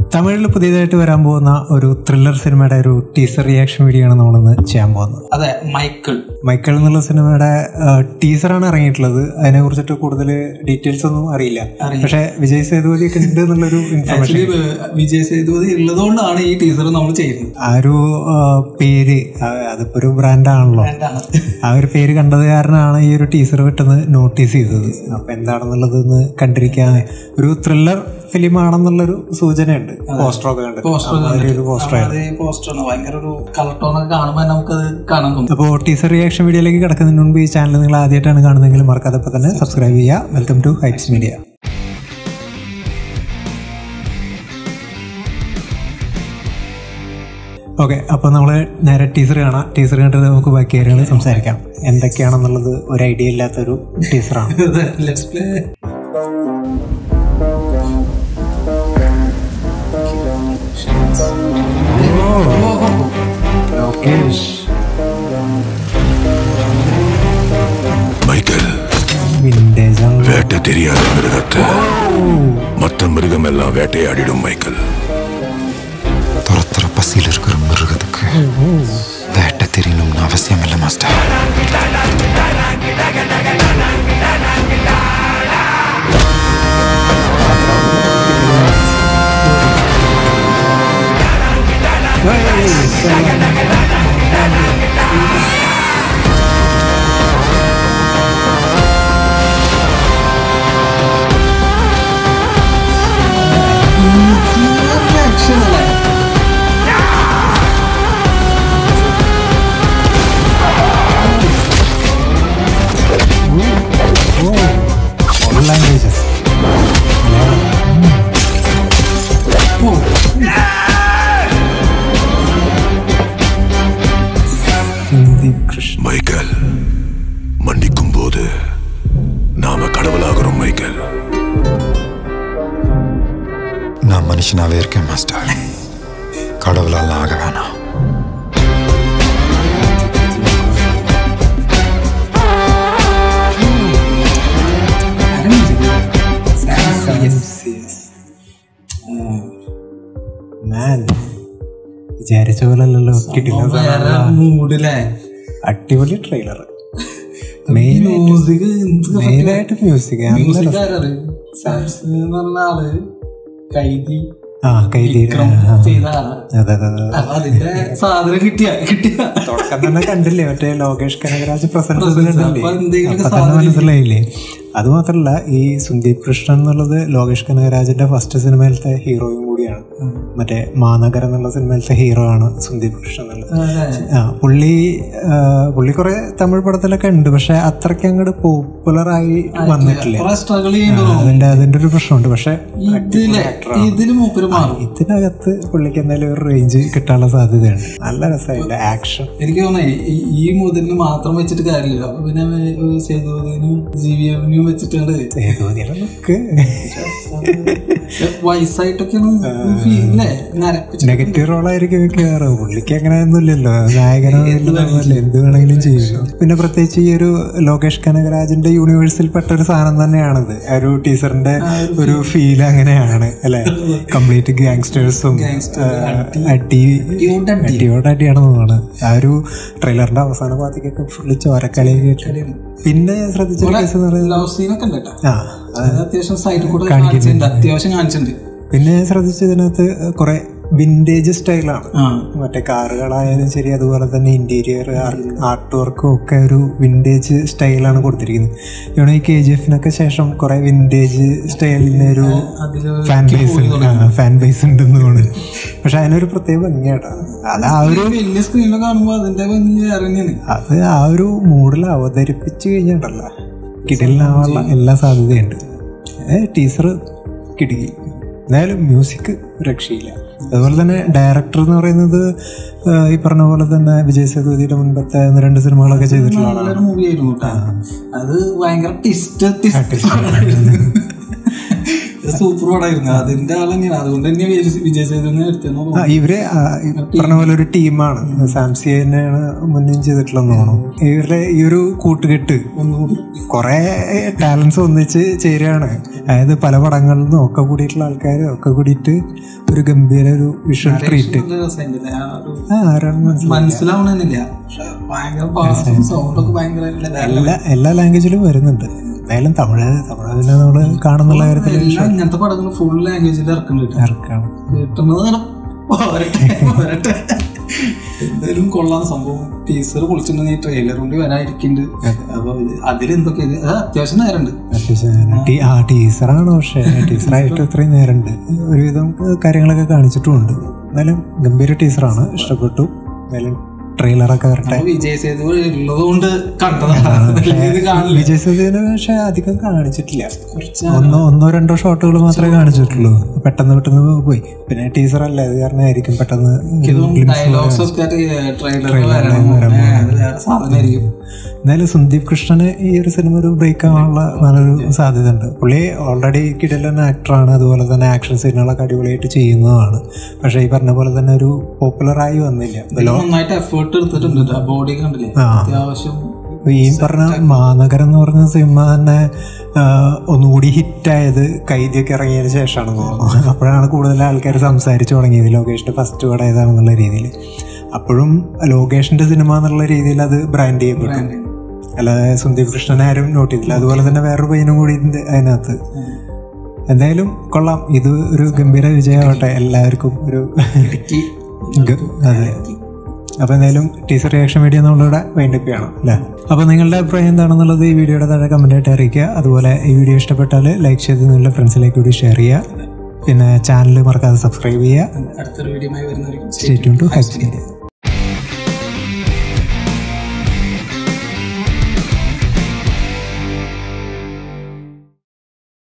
തമിഴിൽ പുതിയതായിട്ട് വരാൻ പോകുന്ന ഒരു ത്രില്ലർ സിനിമയുടെ ഒരു ടീസർ റിയാക്ഷൻ വീഡിയോ ആണ് നമ്മളിന്ന് ചെയ്യാൻ പോകുന്നത് അതെ മൈക്കിൾ മൈക്കിൾ എന്നുള്ള സിനിമയുടെ ടീസറാണ് ഇറങ്ങിയിട്ടുള്ളത് അതിനെ കുറിച്ചിട്ട് കൂടുതൽ ഡീറ്റെയിൽസ് ഒന്നും അറിയില്ല പക്ഷെ വിജയ് സേതുപതി ഒക്കെ ഉണ്ട് എന്നുള്ളൊരു ഇൻഫർമേഷൻ ആക്ച്വലി വിജയ് സേതുപതി ഉള്ളതുകൊണ്ടാണ് ഈ ടീസർ നമ്മൾ ചെയ്യുന്നത് ആ ഒരു ആ, പേര് ആ, അതിപ്പോ ഒരു ബ്രാൻഡാണല്ലോ എന്താണ്? ആ ഒരു പേര് കണ്ടത് കാരണമാണ് ഈ ഒരു ടീസർ പെട്ടെന്ന് നോട്ടീസ് ചെയ്തത് അപ്പൊ എന്താണെന്നുള്ളത് ഒന്ന് കണ്ടിരിക്കാൻ ഒരു ത്രില്ലർ ഫിലിം ആണെന്നുള്ളൊരു സൂചനയുണ്ട് പോസ്റ്ററൊക്കെ കണ്ട് പോസ്റ്റർ ഒരു പോസ്റ്റർ അത് പോസ്റ്ററാണ് ഭയങ്കര ഒരു കളർ ടോണൊക്കെ കാണുമ്പോൾ നമുക്കത് കാണാൻ തോന്നും അപ്പോൾ ടീസർ റിയാക്ഷൻ വീഡിയോയിലേക്ക് കിടക്കുന്നതിന് മുൻപ് ഈ ചാനൽ നിങ്ങൾ ആദ്യമായിട്ടാണ് കാണുന്നതെങ്കിൽ മറക്കാതെ ഇപ്പൊ തന്നെ സബ്സ്ക്രൈബ് ചെയ്യുക welcome to Heights media okay അപ്പോൾ നമ്മൾ നേരെ ടീസർ കാണാം ടീസർ കണ്ടിട്ട് നമുക്ക് ബാക്കി കാര്യങ്ങൾ സംസാരിക്കാം എന്തൊക്കെയാണെന്നുള്ളത് ഒരു ഐഡിയ ഇല്ലാത്തൊരു ടീസറാണ് ലെറ്റ്സ് പ്ലേ மைக்கேல் വിൻറ്റേജ് ആണ് வேட்டை தெரியாத மிருகத்தை மற்ற மிருகமெல்லாம் வேட்டையாடிடும் மைக்கேல் துரத்துற பசியில் இருக்கிற மிருகத்துக்கு வேட்டை தெரியணும்னு அவசியம் இல்லை master all languages Hindi Krishna Michael மன்னிக்கும் போது நாம கடவுளாகிறோம் மைக்கேல் நான் மனுஷனாவே இருக்கேன் மாஸ்டர் கடவுளால் ஆக வேணாம் മാൻ വിചാരിച്ച പോലെ അല്ലല്ലോ കിട്ടില്ല വേറെ മൂഡിലെ അടിപൊളി ട്രെയിലർ മെയിൻ മ്യൂസിക് മെയിനായിട്ട് മ്യൂസിക് മ്യൂസിക് ആരത് സാംസ് എന്ന് പറഞ്ഞ ആള് കൈതി ആ കൈതി വിക്രം ചെയ്ത ആളാണ് അതെ അതെ അതെ അപ്പൊ അതിന്റെ സാധനം കിട്ടിയ കിട്ടിയ തുടക്കം തന്നെ കണ്ടില്ലേ മറ്റേ ലോകേഷ് കനകരാജ് പ്രസൻസ് അപ്പൊ എന്തെങ്കിലുമൊക്കെ അപ്പൊ തന്നെ മനസ്സിലായില്ലേ അത് മാത്രല്ല ഈ സുന്ദീപ് കൃഷ്ണൻ എന്നുള്ളത് ലോകേഷ് കനകരാജിന്റെ ഫസ്റ്റ് സിനിമയിലത്തെ ഹീറോയും കൂടിയാണ് മറ്റേ മാനഗർ എന്നുള്ള സിനിമയിലത്തെ ഹീറോ ആണ് സുന്ദീപ് കൃഷ്ണൻ എന്നുള്ളത് ആ പുള്ളി ആ, പുള്ളി കുറെ തമിഴ് പടത്തിലൊക്കെ ഉണ്ട് പക്ഷെ അത്രയ്ക്ക് അങ്ങോട്ട് പോപ്പുലർ ആയി വന്നിട്ടില്ല കുറെ സ്ട്രഗിൾ ചെയ്യുന്നു അതിന്റെ അതിന്റെ ഒരു പ്രശ്നമുണ്ട് പക്ഷെ ഇതിലെ ഇതില് മൂപ്പര് മാറും ഇതിനകത്ത് പുള്ളിക്ക് എന്തായാലും ഒരു റേഞ്ച് കിട്ടാനുള്ള സാധ്യതയുണ്ട് നല്ല രസമായില്ല ആക്ഷൻ എനിക്ക് തോന്നുന്നേ ഈ- ഈ മുതലിന് മാത്രം വെച്ചിട്ട് കാര്യമില്ല അപ്പൊ പിന്നെ ഏഹ്, സേതുപതിനും ജി വി എമ്മിനും വെച്ചിട്ടുണ്ട് സേതുപതിയുടെ ലുക്ക് വയസ്സായിട്ടൊക്കെയാണ് feel ല്ലേ നരപ്പിച്ച് നെഗറ്റീവ് റോളായിരിക്കും മിക്കവാറും പുള്ളിക്ക് അങ്ങനെ ഒന്നുമില്ലല്ലോ നായകനോ ഇല്ലെന്നൊന്നുമില്ല എന്ത് വേണമെങ്കിലും ചെയ്യുന്നു പിന്നെ പ്രത്യേകിച്ച് ഈ ഒരു ലോകേഷ് കനകരാജിന്റെ യൂണിവേഴ്സിൽ പെട്ട ഒരു സാധനം തന്നെയാണിത് ആ ഒരു ടീച്ചറിന്റെ ഒരു ഫീൽ അങ്ങനെയാണ് അല്ലെ കംപ്ലീറ്റ് ഗാങ്സ്റ്റേഴ്സും അടി അടിയോട് അടിയാണെന്ന് തോന്നുന്നു ആ ഒരു ട്രെയിലറിന്റെ അവസാന ഭാഗത്തേക്കൊക്കെ ഫുള്ള് ചോരക്കളിയൊക്കെ ആയിട്ട് പിന്നെ ശ്രദ്ധിച്ച കേസ് എന്ന് പറയുന്നത് ലവ് സീനൊക്കെ ഉണ്ട് കേട്ടോ ആ അത് അത്യാവശ്യം സൈഡിൽ കൂടെ കാണിച്ചിട്ടുണ്ട് അത്യാവശ്യം കാണിച്ചിട്ടുണ്ട് പിന്നെ ശ്രദ്ധിച്ചതിനകത്ത് കുറെ വിന്റേജ് സ്റ്റൈലാണ് ആ മറ്റേ കാറുകളായാലും ശരി അതുപോലെ തന്നെ ഇന്റീരിയർ ആർട്ട് വർക്കും ഒക്കെ ഒരു വിന്റേജ് സ്റ്റൈലാണ് കൊടുത്തിരിക്കുന്നത് ഇവിടെ ഈ കെ ജി എഫിനൊക്കെ ശേഷം കുറെ വിന്റേജ് സ്റ്റൈലിന് ഒരു അതില് ഫാൻ ബേസ് ഫാൻ ബേസ് ഉണ്ടെന്ന് തോന്നുന്നു പക്ഷെ അതിനൊരു പ്രത്യേക ഭംഗിയാട്ടാ അത് ആ ഒരു വലിയ സ്ക്രീനിൽ കാണുമ്പോ അതിന്റെ ഭംഗി വേറെ തന്നെയാണ് അത് ആ ഒരു മൂഡിൽ അവതരിപ്പിച്ച് കഴിഞ്ഞിട്ടല്ല കിടലിനാവാനുള്ള എല്ലാ സാധ്യതയുണ്ട് ടീച്ചർ കിടുകി എന്തായാലും മ്യൂസിക് രക്ഷയില്ല അതുപോലെ തന്നെ ഡയറക്ടർ എന്ന് പറയുന്നത് ആ, ഈ പറഞ്ഞ പോലെ തന്നെ വിജയ് സേതുപതിയുടെ മുൻപത്തെ ഒന്ന് രണ്ട് സിനിമകളൊക്കെ ചെയ്തിട്ടുള്ള ആളാണ് നല്ലൊരു മൂവി ആയിരുന്നു കേട്ടോ അത് ഭയങ്കര ടിസ്റ്റ് ടിസ്റ്റ് സൂപ്പർ പടമായിരുന്നു അതിന്റെ ആൾ തന്നെയാണ് അതുകൊണ്ട് തന്നെ വിജയ്- വിജയ് സേതുവിനെ എടുത്തെന്ന് ആ തോന്നുന്നു ഇവര് ആ, ഈ പറഞ്ഞ പോലെ ഒരു ടീമാണ് സാംസി തന്നെയാണ് മുന്നും ചെയ്തിട്ടുള്ളതെന്ന് തോന്നുന്നു ഇവരുടെ ഈ ഒരു കൂട്ടുകെട്ട് കുറെ ടാലൻസ് ഒന്നിച്ച് ചേരുകയാണ് അതായത് പല പടങ്ങളിൽ നിന്നും ഒക്കെ കൂടിയിട്ടുള്ള ആൾക്കാർ ഒക്കെ കൂടിയിട്ട് ഒരു ഗംഭീര ഒരു വിഷ്വൽ ട്രീറ്റ് നല്ല രസമുണ്ടല്ലേ? ആ ഒരു ആ ആരാണ് മനസ്സിലായി മനസ്സിലാവണമെന്നില്ല പക്ഷെ ഭയങ്കര പാസും സൗണ്ടൊക്കെ ഭയങ്കര എല്ലാ എല്ലാ ലാംഗ്വേജിലും വരുന്നുണ്ട് എന്തായാലും തമിഴ് തമിഴ് പിന്നെ നമ്മള് കാണുന്നുള്ള കാര്യത്തിൽ എല്ലാം ഇങ്ങനത്തെ പടങ്ങൾ ഫുൾ ലാംഗ്വേജിൽ ഇറക്കുന്നുണ്ട് കേട്ടോ. ഇറക്കാണ് കിട്ടുന്നത് ഇങ്ങനെ പോരട്ടെ പോരട്ടെ എന്തായാലും കൊള്ളാം സംഭവം ടീച്ചർ പൊളിച്ചിട്ടുണ്ടെങ്കിൽ ഈ ട്രെയിലർ കൊണ്ട് വരാതിരിക്കുന്നുണ്ട് അപ്പൊ ഇത് അതിലെന്തൊക്കെ ഇത് അത് അത്യാവശ്യം നേരമുണ്ട് അത്യാവശ്യം ടീ- ആ ടീച്ചറാണ് പക്ഷേ ടീച്ചറായിട്ട് ഇത്രയും നേരമുണ്ട് ഒരുവിധം കാര്യങ്ങളൊക്കെ കാണിച്ചിട്ടുമുണ്ട് എന്നാലും ഗംഭീര ടീച്ചറാണ് ഇഷ്ടപ്പെട്ടു എന്തായാലും ട്രെയിലറൊക്കെ വരട്ടെ അപ്പൊ വിജയ് സേതു ഉള്ളത് കൊണ്ട് കണ്ടതാണ് അല്ലെങ്കിൽ ഇത് കാണില്ല വിജയ് സേതുവിനെ പക്ഷെ അധികം കാണിച്ചിട്ടില്ല കുറച്ച് ഒന്നോ ഒന്നോ രണ്ടോ ഷോട്ടുകൾ മാത്രമേ കാണിച്ചിട്ടുള്ളൂ പെട്ടെന്ന് പെട്ടെന്ന് പോയി പിന്നെ ടീച്ചർ അല്ലേ അത് കാരണമായിരിക്കും പെട്ടെന്ന് ഡയലോഗ്സ് ഒക്കെ ട്രെയിലറിൽ വരണം ഏ, അത് വേറെ സാധനമായിരിക്കും എന്നാലും സന്ദീപ് കൃഷ്ണന് ഈ ഒരു സിനിമ ഒരു ബ്രേക്ക് ആവാനുള്ള നല്ലൊരു സാധ്യത ഉണ്ട് പുള്ളി ഓൾറെഡി കിടലൻ ആക്ടറാണ് അതുപോലെ തന്നെ ആക്ഷൻ സീനുകളൊക്കെ അടിപൊളിയായിട്ട് ചെയ്യുന്നതാണ് പക്ഷേ ഈ പറഞ്ഞ പോലെ തന്നെ ഒരു പോപ്പുലറായി വന്നില്ല ഇതില് നന്നായിട്ട് എഫേർട്ട് എടുത്തിട്ടുണ്ട് ആ ബോഡി കണ്ടില്ലേ അത്യാവശ്യം ഇപ്പൊ ഈ പറഞ്ഞ മാനഗരം എന്ന് പറഞ്ഞ സിനിമ തന്നെ ആ, ഒന്നുകൂടി ഹിറ്റായത് കൈദിയൊക്കെ ഇറങ്ങിയതിന് ശേഷമാണ് തോന്നുന്നു അപ്പോഴാണ് കൂടുതൽ ആൾക്കാർ സംസാരിച്ചു തുടങ്ങിയത് ലോകേഷിന്റെ ഫസ്റ്റ് പടം ഏതാണെന്നുള്ള രീതിയിൽ അപ്പോഴും ലോകേഷിന്റെ സിനിമ എന്നുള്ള രീതിയിൽ അത് ബ്രാൻഡ് ചെയ്യപ്പെട്ടു അല്ലാതെ സന്ദീപ് കൃഷ്ണൻ ആരും നോട്ട് ചെയ്തില്ല അതുപോലെ തന്നെ വേറൊരു പയ്യനും കൂടി ഉണ്ട് അതിനകത്ത് എന്തായാലും കൊള്ളാം ഇത് ഒരു ഗംഭീര വിജയമാവട്ടെ എല്ലാവർക്കും ഒരു ഗ- അതെ അപ്പൊ എന്തായാലും ടീച്ചർ റിയാക്ഷൻ വീഡിയോ നമ്മളിവിടെ വൈൻഡപ്പ് ചെയ്യണം അല്ലേ അപ്പൊ നിങ്ങളുടെ അഭിപ്രായം എന്താണെന്നുള്ളത് ഈ വീഡിയോയുടെ താഴെ കമന്റ് ആയിട്ട് അറിയിക്കുക അതുപോലെ ഈ വീഡിയോ ഇഷ്ടപ്പെട്ടാൽ ലൈക്ക് ചെയ്ത് നിങ്ങളുടെ ഫ്രണ്ട്സിലേക്ക് കൂടി ഷെയർ ചെയ്യുക പിന്നെ ചാനൽ മറക്കാതെ സബ്സ്ക്രൈബ് ചെയ്യുക അടുത്തൊരു വീഡിയോ വരുന്നതായിരിക്കും stay tune to Hacks media